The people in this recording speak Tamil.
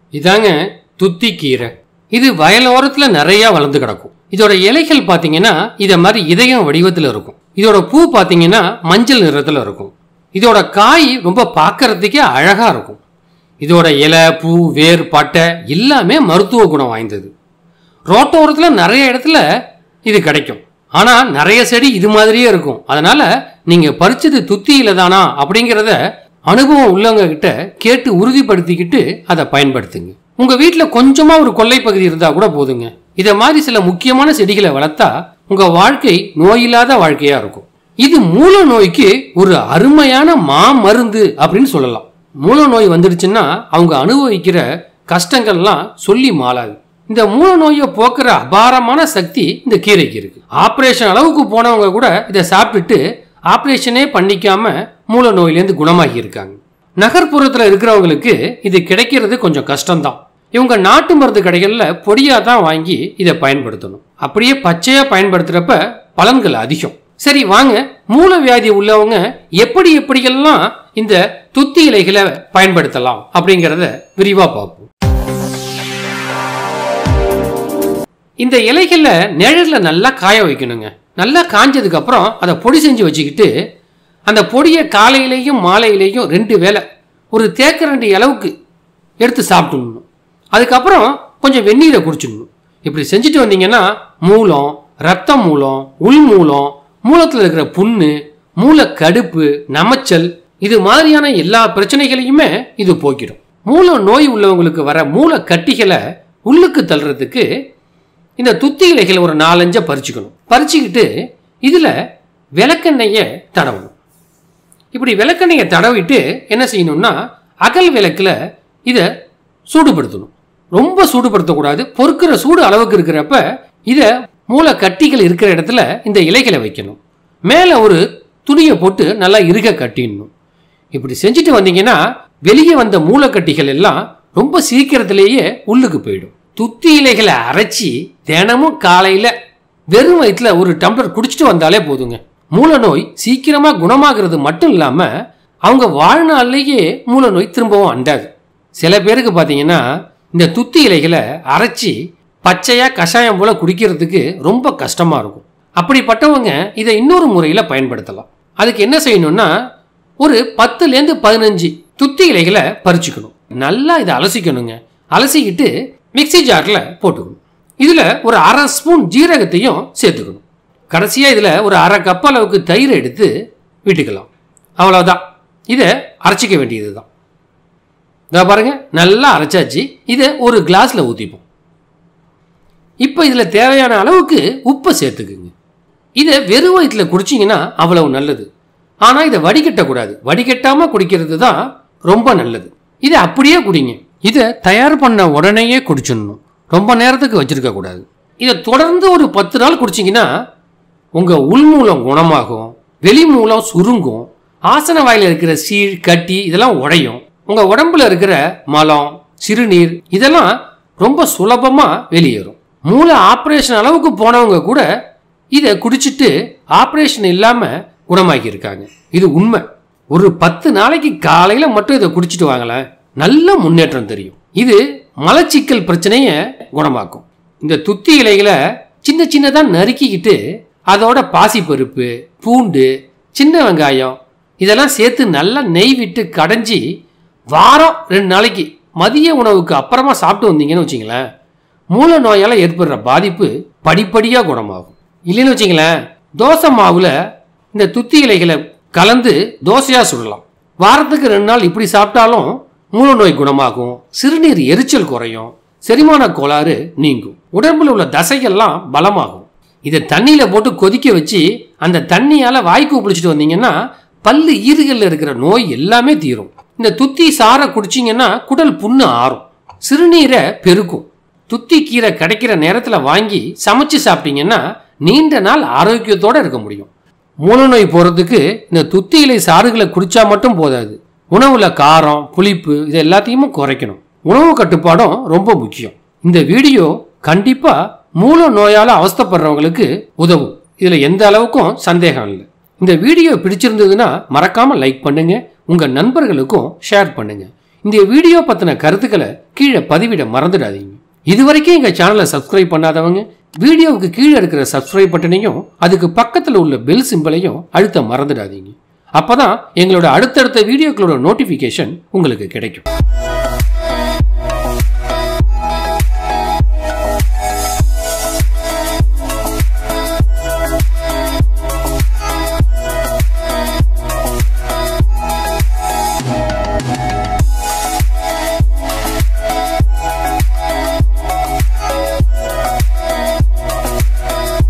இதாங்க துத்தி கீரை இது வயலோரத்தில் நிறைய வளர்ந்து கிடக்கும் இதோட இலைகள் பார்த்தீங்கன்னா இதை மாதிரி இதயம் வடிவத்தில் இருக்கும் இதோட பூ பார்த்தீங்கன்னா மஞ்சள் நிறத்தில் இருக்கும் இதோட காய் ரொம்ப பார்க்கறதுக்கே அழகாக இருக்கும் இதோட இலை பூ வேர் பட்டை எல்லாமே மருத்துவ குணம் வாய்ந்தது ரோட்டோரத்தில் நிறைய இடத்துல இது கிடைக்கும் ஆனால் நிறைய செடி இது மாதிரியே இருக்கும் அதனால நீங்கள் பறிச்சது துத்தியில தானா அப்படிங்கிறத அனுபவம் உள்ளவங்க கிட்ட கேட்டு உறுதிப்படுத்திக்கிட்டு அதை பயன்படுத்துங்க உங்க வீட்டில் கொஞ்சமா ஒரு கொல்லை பகுதி இருந்தா கூட போதுங்க இதை மாதிரி சில முக்கியமான செடிகளை வளர்த்தா உங்க வாழ்க்கை நோயில்லாத வாழ்க்கையா இருக்கும் இது மூல நோய்க்கு ஒரு அருமையான மா மருந்து அப்படின்னு சொல்லலாம் மூல நோய் வந்துடுச்சுன்னா அவங்க அனுபவிக்கிற கஷ்டங்கள்லாம் சொல்லி மாளாது இந்த மூல நோயை போக்குற அபாரமான சக்தி இந்த கீரைக்கு இருக்கு ஆப்ரேஷன் அளவுக்கு போனவங்க கூட இதை சாப்பிட்டுட்டு ஆப்ரேஷனே பண்ணிக்காம மூல நோயிலேருந்து குணமாகி இருக்காங்க நகர்ப்புறத்தில் இருக்கிறவங்களுக்கு இது கிடைக்கிறது கொஞ்சம் கஷ்டம்தான் இவங்க நாட்டு மருந்து கடைகளில் பொடியாக தான் வாங்கி இதை பயன்படுத்தணும் அப்படியே பச்சையாக பயன்படுத்துகிறப்ப பலன்கள் அதிகம் சரி வாங்க மூல வியாதி உள்ளவங்க எப்படி எப்படியெல்லாம் இந்த துத்தி இலைகளை பயன்படுத்தலாம் அப்படிங்கிறத விரிவாக பார்ப்போம் இந்த இலைகளை நிழலில் நல்லா காய வைக்கணுங்க நல்லா காஞ்சதுக்கு அப்புறம் அதை பொடி செஞ்சு வச்சுக்கிட்டு அந்த பொடியை காலையிலையும் மாலையிலையும் ரெண்டு வேளை ஒரு தேக்கரண்டி அளவுக்கு எடுத்து சாப்பிட்டுடணும் அதுக்கப்புறம் கொஞ்சம் வெந்நீரை குடிச்சிடணும் இப்படி செஞ்சுட்டு வந்தீங்கன்னா மூலம் ரத்த மூலம் உள் மூலம் மூலத்தில் இருக்கிற புண்ணு மூல கடுப்பு நமைச்சல் இது மாதிரியான எல்லா பிரச்சனைகளையுமே இது போக்கிடும் மூல நோய் உள்ளவங்களுக்கு வர மூல கட்டிகளை உள்ளுக்கு தள்ளுறதுக்கு இந்த துத்தி இலைகளை ஒரு நாலஞ்சை பறிச்சுக்கணும் பறிச்சுக்கிட்டு இதில் விளக்கெண்ணெயை தடவணும் இப்படி விளக்கெண்ணெயை தடவிட்டு என்ன செய்யணும்னா அகல் விளக்கில் இதை சூடுபடுத்தணும் ரொம்ப சூடுபடுத்தக்கூடாது பொறுக்கிற சூடு அளவுக்கு இருக்கிறப்ப இதை மூளை கட்டிகள் இருக்கிற இடத்துல இந்த இலைகளை வைக்கணும் மேலே ஒரு துணியை போட்டு நல்லா இறுக கட்டிடணும் இப்படி செஞ்சுட்டு வந்தீங்கன்னா வெளியே வந்த மூளைக்கட்டிகள் எல்லாம் ரொம்ப சீக்கிரத்திலேயே உள்ளுக்கு போயிடும் துத்தி இலைகளை அரைச்சி தினமும் காலையில் வெறும் வயிற்றுல ஒரு டம்ளர் குடிச்சிட்டு வந்தாலே போதுங்க மூல நோய் சீக்கிரமா குணமாகிறது மட்டும் இல்லாம அவங்க வாழ்நாள்லேயே மூல நோய் திரும்பவும் அண்டாது சில பேருக்கு பார்த்தீங்கன்னா இந்த துத்தி இலைகளை அரைச்சி பச்சையா கஷாயம் போல குடிக்கிறதுக்கு ரொம்ப கஷ்டமா இருக்கும் அப்படிப்பட்டவங்க இதை இன்னொரு முறையில் பயன்படுத்தலாம் அதுக்கு என்ன செய்யணும்னா ஒரு பத்துலேருந்து பதினஞ்சு துத்தி இலைகளை பறிச்சுக்கணும் நல்லா இதை அலசிக்கணுங்க அலசிக்கிட்டு மிக்ஸி ஜாரில் போட்டுக்கணும் இதில் ஒரு அரை ஸ்பூன் ஜீரகத்தையும் சேர்த்துக்கணும் கடைசியாக இதில் ஒரு அரை கப் அளவுக்கு தயிர் எடுத்து விட்டுக்கலாம் அவ்வளோதான் இதை அரைச்சிக்க வேண்டியது தான் இதை பாருங்க நல்லா அரைச்சாச்சு இதை ஒரு கிளாஸில் ஊற்றிப்போம் இப்போ இதில் தேவையான அளவுக்கு உப்பை சேர்த்துக்குங்க இதை வெறும் வயிற்றில் குடிச்சிங்கன்னா அவ்வளவு நல்லது ஆனால் இதை வடிகட்டக்கூடாது வடிகட்டாமல் குடிக்கிறது தான் ரொம்ப நல்லது இதை அப்படியே குடிங்க இதை தயார் பண்ண உடனேயே குடிச்சிடணும் ரொம்ப நேரத்துக்கு வச்சிருக்க கூடாது இதை தொடர்ந்து ஒரு பத்து நாள் குடிச்சிங்கன்னா உங்கள் உள்மூலம் குணமாகும் வெளி மூலம் சுருங்கும் ஆசன வாயில் இருக்கிற சீழ் கட்டி இதெல்லாம் உடையும் உங்கள் உடம்புல இருக்கிற மலம் சிறுநீர் இதெல்லாம் ரொம்ப சுலபமாக வெளியேறும் மூளை ஆப்ரேஷன் அளவுக்கு போனவங்க கூட இதை குடிச்சிட்டு ஆப்ரேஷன் இல்லாமல் குணமாக்கி இருக்காங்க இது உண்மை ஒரு பத்து நாளைக்கு காலையில் மட்டும் இதை குடிச்சிட்டு வாங்களேன் நல்ல முன்னேற்றம் தெரியும் இது மலச்சிக்கல் பிரச்சனையை குணமாக்கும் இந்த துத்தி இலைகளை சின்ன சின்னதாக நறுக்கிக்கிட்டு அதோட பாசிப்பருப்பு பூண்டு சின்ன வெங்காயம் இதெல்லாம் சேர்த்து நல்லா நெய் விட்டு கடைஞ்சி வாரம் ரெண்டு நாளைக்கு மதிய உணவுக்கு அப்புறமா சாப்பிட்டு வந்தீங்கன்னு வச்சிங்களேன் மூல நோயால் ஏற்படுற பாதிப்பு படிப்படியாக குணமாகும் இல்லைன்னு வச்சிங்களேன் தோசை மாவில் இந்த துத்தி இலைகளை கலந்து தோசையாக சுடலாம் வாரத்துக்கு ரெண்டு நாள் இப்படி சாப்பிட்டாலும் மூல நோய் குணமாகும் சிறுநீர் எரிச்சல் குறையும் செரிமான கோளாறு நீங்கும் உடம்புல உள்ள தசைகள்லாம் பலமாகும் இதை தண்ணியில் போட்டு கொதிக்க வச்சு அந்த தண்ணியால் வாய்க்கு பிடிச்சிட்டு வந்தீங்கன்னா பல்லு ஈறுகளில் இருக்கிற நோய் எல்லாமே தீரும் இந்த துத்தி சாரை குடிச்சிங்கன்னா குடல் புண்ணு ஆறும் சிறுநீரை பெருக்கும் துத்தி கீரை கிடைக்கிற நேரத்தில் வாங்கி சமைச்சு சாப்பிட்டீங்கன்னா நீண்ட நாள் ஆரோக்கியத்தோடு இருக்க முடியும் மூலநோய் போகிறதுக்கு இந்த துத்தி இலை சாறுகளை குடித்தா மட்டும் போதாது உணவுல காரம் புளிப்பு இது எல்லாத்தையும் குறைக்கணும் உணவு கட்டுப்பாடும் ரொம்ப முக்கியம் இந்த வீடியோ கண்டிப்பாக மூல நோயால் அவஸ்தைப்படுறவங்களுக்கு உதவும் இதில் எந்த அளவுக்கும் சந்தேகம் இல்லை இந்த வீடியோ பிடிச்சிருந்ததுன்னா மறக்காமல் லைக் பண்ணுங்க உங்கள் நண்பர்களுக்கும் ஷேர் பண்ணுங்க இந்த வீடியோ பற்றின கருத்துக்களை கீழே பதிவிட மறந்துடாதீங்க இதுவரைக்கும் எங்கள் சேனலை சப்ஸ்கிரைப் பண்ணாதவங்க வீடியோவுக்கு கீழே இருக்கிற சப்ஸ்கிரைப் பட்டனையும் அதுக்கு பக்கத்தில் உள்ள பெல் சிம்பலையும் அழுத்த மறந்துடாதீங்க அப்பதான் எங்களோட அடுத்தடுத்த வீடியோக்களோட நோட்டிஃபிகேஷன் உங்களுக்கு கிடைக்கும்